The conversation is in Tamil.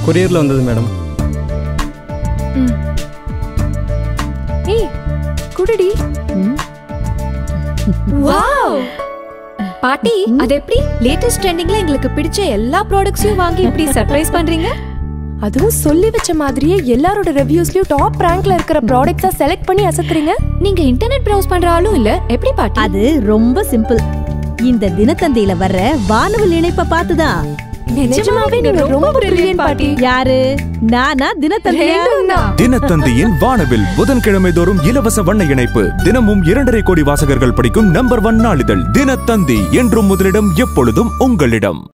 கொரியரில் வந்தது மேடம் ஏய் குடுடி வாவ் பாட்டி அது எப்படி லேட்டஸ்ட் ட்ரெண்டிங்ல எங்களுக்கு பிடிச்ச எல்லா ப்ராடக்ட்ஸையும் வாங்கி இப்படி சர்ப்ரைஸ் பண்றீங்க அதுவும் சொல்லி வச்ச மாதிரியே எல்லாரோட ரிவ்யூஸ்லயும் டாப் ரேங்க்ல இருக்கிற ப்ராடக்ட்ஸா செலக்ட் பண்ணி அசத்துறீங்க நீங்க இன்டர்நெட் ப்ரௌஸ் பண்ற ஆளும் இல்ல எப்படி பாட்டி அது ரொம்ப சிம்பிள் இந்த தினத்தந்தியில வர்ற வானவில் இணைப்ப பார்த்துதான் நிஜமாவே நீங்க ரொம்ப பிரில்லியன்ட் பாட்டி யாரு நானா தினத்தந்தியா ரெண்டும் தான் தினத்தந்தியின் வானவில் புதன்கிழமை தோறும் இலவச வண்ண இணைப்பு தினமும் இரண்டரை கோடி வாசகர்கள் படிக்கும் நம்பர் ஒன் நாளிதழ் தினத்தந்தி என்றும் முதலிடம் எப்பொழுதும் உங்களிடம்